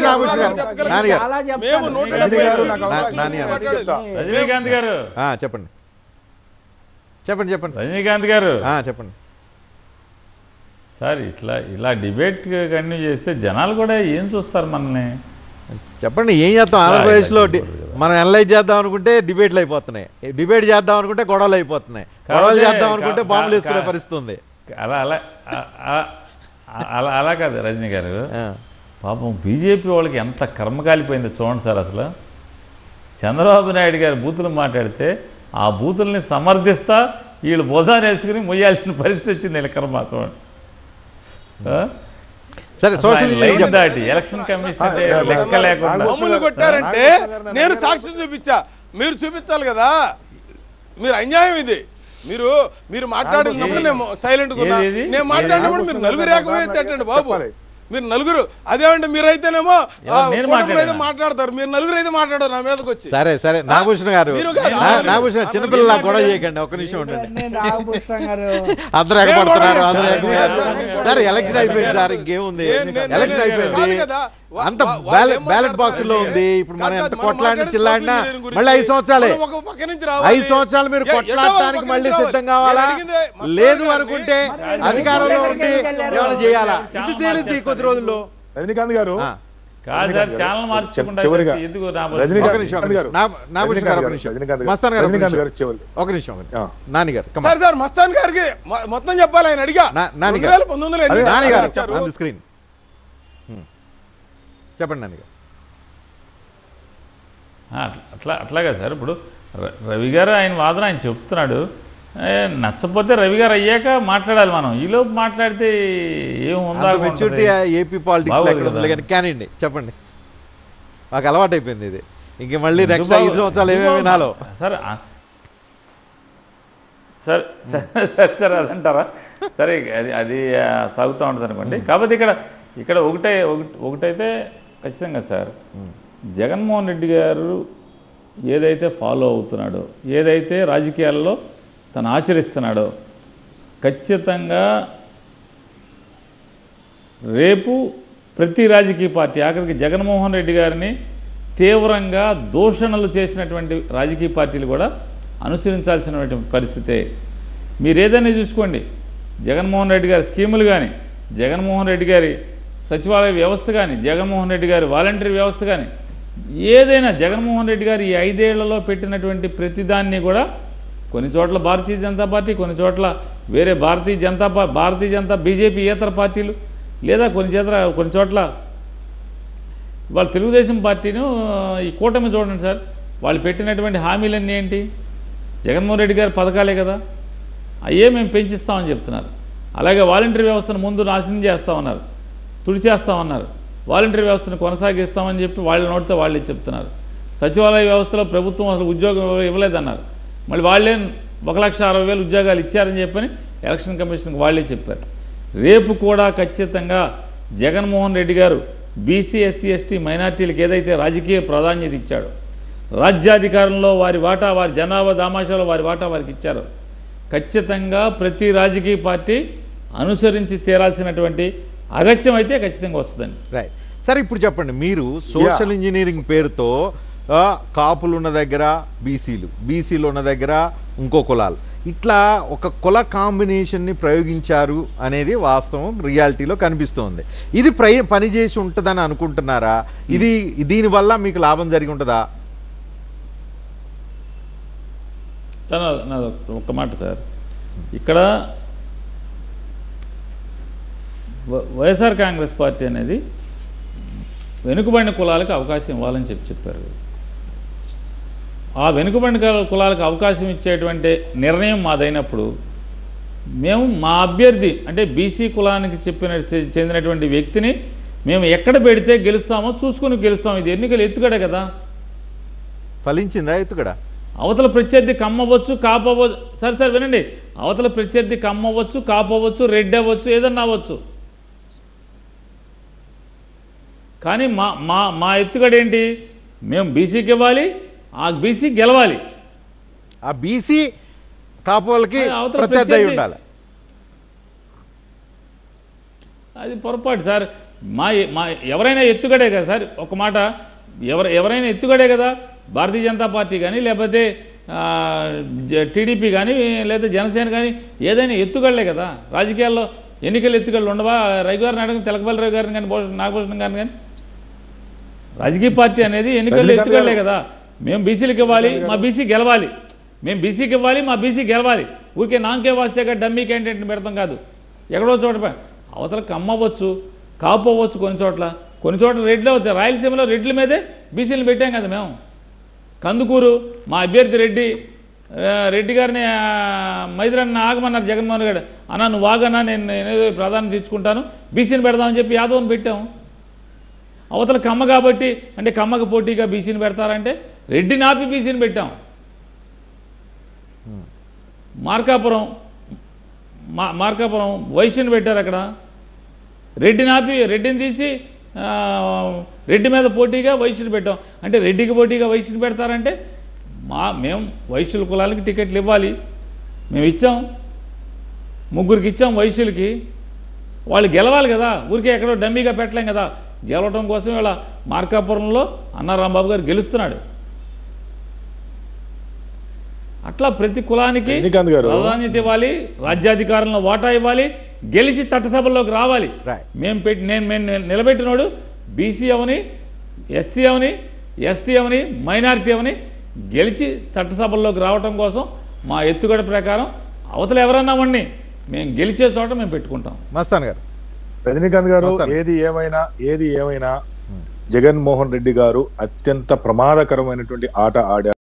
చెప్పండి నాగభూషణ్ గారు చెప్పగలం. నాన్నగారు చాలా మేము చెప్తాను. నూట రజనీ డెబ్బై గారు ఐదు నాకు నిమిషాలు నాని గారు. మాట్లాడాలి. రజనీకాంత్ గారు ఆ, చెప్పండి చెప్పండి చెప్పండి రజనీకాంత్ గారు ఆ, చెప్పండి సార్ ఇట్లా ఇలా డిబేట్ కంటిన్యూ చేస్తే జనాలు కూడా ఏం చూస్తారు మనల్ని చెప్పండి ఏం చేస్తాం ఆంధ్రప్రదేశ్లో డి- మనం అనలైజ్ చేద్దాం అనుకుంటే డిబేట్లు అయిపోతున్నాయి డిబేట్ చేద్దాం అనుకుంటే గొడవలు అయిపోతున్నాయి గొడవలు కాబట్టి చేద్దాం అనుకుంటే కా- బాంబులు కా- వేసుకునే కా- పరిస్థితి ఉంది అలా అలా ఆ- ఆ- ఆ- అలా అలా కాదు రజనీ గారు ఆ, పాపం బీజేపీ వాళ్ళకి ఎంత కర్మ కాలిపోయిందో చూడండి సార్ అసలు చంద్రబాబు నాయుడు గారు బూతులు మాట్లాడితే ఆ బూతుల్ని సమర్థిస్తా వీళ్ళు భుజాన్ని వేసుకుని మొయ్యాల్సిన పరిస్థితి వచ్చింది వీళ్ళ కర్మ చూడండి ఆ? సరే అసలు సోషల్ ఆయన ఇంజనీరింగ్ లైన్ చెప్పండి. దాటి ఎలక్షన్ కమిషన్ అంటే అన్నారు. లెక్క లేకుండా బొమ్మలు కొట్టారంటే నేను సాక్ష్యం చూపించా మీరు చూపించాలి కదా మీరు అన్యాయం ఇది మీరు మీరు మాట్లాడినప్పుడు నేను సైలెంట్ ఉన్నా ఏది ఇది? నేను మాట్లాడినప్పుడు మీరు నలుగురు ఏకమైతే తిట్టండి బాబు చెప్పాలి. మీరు నలుగురు అదేమంటే మీరైతేనేమో ఆ, ఎవరు? నేను కుటుంబం అయితే మాట్లాడానా? మాట్లాడతారు మీరు నలుగురు అయితే మాట్లాడారు నా మీదకి వచ్చి సరే సరే నాగభూషణ్ గారు మీరు కాదు, నా- అందరూ- నాగభూషణ్ అందరూ చిన్నపిల్లల మీరు గొడవ మాట్లాడండి. చేయకండి ఒక్క నిమిషం ఉండండి నేను నాగభూషణ గారు అందరూ ఎగపడుతున్నారు నేను అందరూ కూడా ఎగపోయారు నేను సరే కూడా ఎలక్షన్ అయిపోయింది సార్ ఇంకేముంది నేను- నేను- ఎలక్షన్ నేను- అయిపోయింది కాదు కదా. వా- అంత వా- వాళ్ళు బ్యాలెట్ ఏం బ్యాలెట్ బాక్స్ లో మాట్లాడతారంటే, ఉంది ఇప్పుడు మనం కాదు ఎంత కాదు, మనం కొట్లాడిన మాట్లాడే చిల్లాడినా social engineering మళ్ళీ ఐదు గురించి సంవత్సరాలే మనం ఒక పక్క నుంచి రావాలి. ఐదు సంవత్సరాలు మీరు ఏ- ఎన్నో కొట్లాడటానికి పక్క మళ్ళీ నుంచి రావాలి. సిద్ధం కావాలా నేను అడిగిందే మస్తాన్ లేదు గారిని. అనుకుంటే మరి అధికారంలో మీరు ఉండి ఎక్కడికి వెళ్ళారు? ఏమైనా చేయాలా చాలా ఇది తేలింది కొద్ది రోజుల్లో రజనీకాంత్ గారు ఆ, కాదు సార్ ఛానల్ మార్చకుండా చివరిగా ఎందుకు నా ఒక రజనీకాంత్ నిమిషం ఒక రజనీకాంత్ గారు. నిమిషం. నా- నాగభూషణ్ గారు ఒక రజనీకాంత్ నిమిషం రజనీకాంత్ గారు. మస్తాన్ గారు ఒక రజనీకాంత్ నిమిషం. గారు చివరి. ఒక నిమిషం ఒక ఆ. నిమిషం. నాని గారు come on. Sir sir Mastan గారికి మొ- మొత్తం చెప్పాలి ఆయన అడిగా నా- నాని రెండు గారు. వేల పంతొమ్మిదిలో ఎన్ని నాని గారు ఇచ్చారు? ఆన్ ది స్క్రీన్ చెప్పండి నాని గారు ఆ, అట్లా అట్లాగా సార్ ఇప్పుడు ర- రవి గారు ఆయన వాదన ఆయన చెప్తున్నాడు ఏ, నచ్చపోతే రవి గారు అయ్యాక మాట్లాడాలి మనం ఈలోపు మాట్లాడితే ఏం ఉందా అంత మెచ్యూరిటీ ఏపీ పాలిటిక్స్ బాగోదు ఎక్కడ ఉంది కదా. కానీ కానివ్వండి చెప్పండి మాకు అలవాటు అయిపోయింది ఇది ఇంక మళ్ళీ నెక్స్ట్ ఎందుకు ఐదు సంవత్సరాలు ఎందుకు ఏమేమి వినాలో సరే ఆ, సరే సరే సరే సరే అదంటారా సరే అది అది ఆ, సాగుతూ ఉంటుంది అనుకోండి కాకపోతే ఇక్కడ ఇక్కడ ఒకటే ఒకటి ఒకటైతే ఖచ్చితంగా సార్ జగన్మోహన్ రెడ్డి గారు ఏదైతే ఫాలో అవుతున్నాడో ఏదైతే రాజకీయాల్లో తను ఆచరిస్తున్నాడో ఖచ్చితంగా రేపు ప్రతి రాజకీయ పార్టీ ఆఖరికి జగన్మోహన్ రెడ్డి గారిని తీవ్రంగా దూషణలు చేసినటువంటి రాజకీయ పార్టీలు కూడా అనుసరించాల్సినటువంటి పరిస్థితే మీరు ఏదైనా చూసుకోండి జగన్మోహన్ రెడ్డి గారి స్కీములు కానీ జగన్మోహన్ రెడ్డి గారి సచివాలయ వ్యవస్థ కానీ జగన్మోహన్ రెడ్డి గారి వాలంటరీ వ్యవస్థ కానీ ఏదైనా జగన్మోహన్ రెడ్డి గారు ఈ ఐదేళ్లలో పెట్టినటువంటి ప్రతిదాన్ని కూడా కొన్ని చోట్ల భారతీయ జనతా పార్టీ కొన్ని చోట్ల వేరే భారతీయ జనతా పా భారతీయ జనతా బీజేపీ ఇతర పార్టీలు లేదా కొన్ని చేతర కొన్ని చోట్ల వాళ్ళు తెలుగుదేశం పార్టీను ఈ కూటమి చూడండి సార్ వాళ్ళు పెట్టినటువంటి హామీలన్నీ ఏంటి జగన్మోహన్ రెడ్డి గారి పథకాలే కదా అయ్యే మేము పెంచిస్తామని చెప్తున్నారు అలాగే వాలంటరీ వ్యవస్థను ముందు నాశనం చేస్తామన్నారు తుడిచేస్తామన్నారు వాలంటరీ వ్యవస్థను కొనసాగిస్తామని చెప్పి వాళ్ళ నోటితో వాళ్ళే చెప్తున్నారు సచివాలయ వ్యవస్థలో ప్రభుత్వం అసలు ఉద్యోగం ఇవ్వ- ఇవ్వలేదన్నారు మళ్ళీ వాళ్ళే ఒక లక్ష అరవై వేలు ఉద్యోగాలు ఇచ్చారని చెప్పని ఎలక్షన్ కమిషన్కి వాళ్ళే చెప్పారు రేపు కూడా ఖచ్చితంగా జగన్మోహన్ రెడ్డి గారు బీసీ ఎస్సీ ఎస్టీ మైనార్టీలకు ఏదైతే రాజకీయ ప్రాధాన్యత ఇచ్చాడో రాజ్యాధికారంలో వారి వాటా వారి జనాభా దామాషాలో వారి వాటా వారికి ఇచ్చారు ఖచ్చితంగా ప్రతి రాజకీయ పార్టీ అనుసరించి తీరాల్సినటువంటి అగత్యం అయితే ఖచ్చితంగా వస్తుందండి రైట్ సరే ఇప్పుడు చెప్పండి మీరు సోషల్ ఇంజనీరింగ్ పేరుతో ఆ, కాపులు ఉన్న దగ్గర బీసీలు బీసీలు ఉన్న దగ్గర ఇంకో కులాలు ఇట్లా ఒక కుల కాంబినేషన్ని ప్రయోగించారు అనేది వాస్తవం రియాలిటీలో కనిపిస్తోంది ఇది ప్రై పనిచేసి ఉంటుందని అనుకుంటున్నారా ఇది దీనివల్ల మీకు లాభం జరిగి ఉంటుందా నా- నాది ఒక్క మాట సార్ ఇక్కడ వ- వైఎస్ఆర్ కాంగ్రెస్ పార్టీ అనేది వెనుకబడిన కులాలకు అవకాశం ఇవ్వాలని చెప్పి చెప్పారు ఆ వెనుకబడిన కుల- కులాలకు అవకాశం ఇచ్చేటువంటి నిర్ణయం మాదైనప్పుడు మేము మా అభ్యర్థి అంటే బీసీ కులానికి చెప్పిన చె- చెందినటువంటి వ్యక్తిని మేము ఎక్కడ పెడితే గెలుస్తామో చూసుకుని గెలుస్తాం ఇది ఎన్నికలు ఎత్తుగడే కదా ఫలించిందా ఎత్తుగడ అవతల ప్రత్యర్థి కమ్మవచ్చు కాపవచ్చు సరే సరే వినండి అవతల ప్రత్యర్థి కమ్మవచ్చు కాపవచ్చు రెడ్ అవ్వచ్చు ఏదన్నా అవ్వచ్చు కానీ మా మా మా ఎత్తుగడ ఏంటి మేము బీసీకి ఇవ్వాలి ఆ బీసీ గెలవాలి ఆ బీసీ కాపు వాళ్ళకి అది అవతల ప్రత్యర్థి అయి ప్రత్యర్థి. ఉండాలి అది పొరపాటు సార్ మా మా ఎవరైనా ఎత్తుగడే కదా సార్ ఒక మాట ఎవరు ఎవరైనా ఎత్తుగడే కదా భారతీయ జనతా పార్టీ కానీ లేకపోతే టీడీపీ కానీ లేదా జనసేన కానీ ఏదైనా ఎత్తుగడలే కదా రాజకీయాల్లో ఎన్నికల ఎత్తుగడలు ఉండవా రవిగారిని అడగ తెలకపల్లి రవి గారిని కానీ భూషణ్ నాగభూషణం గారిని కానీ రాజకీయ పార్టీ అనేది ఎన్నికల్లో రజనీకాంత్ ఎత్తుగడలే కదా మేము బీసీలకు ఇవ్వాలి మా బీసీ గెలవాలి మేము బీసీకి ఇవ్వాలి మా బీసీ గెలవాలి ఊరికే నాంకే వాస్తే డమ్మీ క్యాండిడేట్ని పెడతాం కాదు ఎక్కడో చోట పె- అవతల కమ్మవచ్చు కాపు అవ్వచ్చు కొన్ని చోట్ల కొన్ని చోట్ల రెడ్లు అవుతాయి రాయలసీమలో రెడ్ల మీదే బీసీలు పెట్టాం కదా మేము కందుకూరు మా అభ్యర్థి రెడ్డి ఆ, రెడ్డి గారిని ఆ, మైదురన్న ఆగమన్నారు జగన్మోహన్ గారు అన్న నువ్వు ఆగన్నా నేను నేనేదో ప్రాధాన్యత ఇచ్చుకుంటాను బీసీని పెడదామని చెప్పి యాదవ్ని పెట్టాము అవతల కమ్మ కాబట్టి అంటే కమ్మకు పోటీగా బీసీని పెడతారంటే రెడ్డి నాపి బీసీని పెట్టాం మార్కాపురం మా మార్కాపురం వైశ్యని పెట్టారు అక్కడ రెడ్డి నాపి రెడ్డిని తీసి ఆ, రెడ్డి మీద పోటీగా వైశ్యులు పెట్టాం అంటే రెడ్డికి పోటీగా వైశ్యులు పెడతారంటే మా మేము వైశ్యుల కులాలకి టికెట్లు ఇవ్వాలి మేము ఇచ్చాం ముగ్గురికి ఇచ్చాం వైశ్యులకి వాళ్ళు గెలవాలి కదా ఊరికే ఎక్కడో డమ్మీగా పెట్టలేం కదా గెలవడం కోసం ఇలా మార్కాపురంలో అన్న రాంబాబు గారు గెలుస్తున్నాడు అట్లా ప్రతి కులానికి రజనీకాంత్ గారు. ప్రాధాన్యత ఇవ్వాలి రాజ్యాధికారంలో వాటా ఇవ్వాలి గెలిచి చట్టసభల్లోకి రావాలి Right. మేము పెట్టి నేను మేము నిలబెట్టినోడు బీసీ అవని ఎస్సీ అవని ఎస్టీ అవని మైనారిటీ అవని గెలిచి చట్టసభల్లోకి రావటం కోసం మా ఎత్తుగడ ప్రకారం అవతల ఎవరన్నా వాడిని మేము గెలిచే చోట మేము పెట్టుకుంటాం మస్తాన్ గారు రజనీకాంత్ గారు వస్తాను. ఏది ఏమైనా ఏది ఏమైనా జగన్మోహన్ రెడ్డి గారు అత్యంత ప్రమాదకరమైనటువంటి ఆట ఆడారు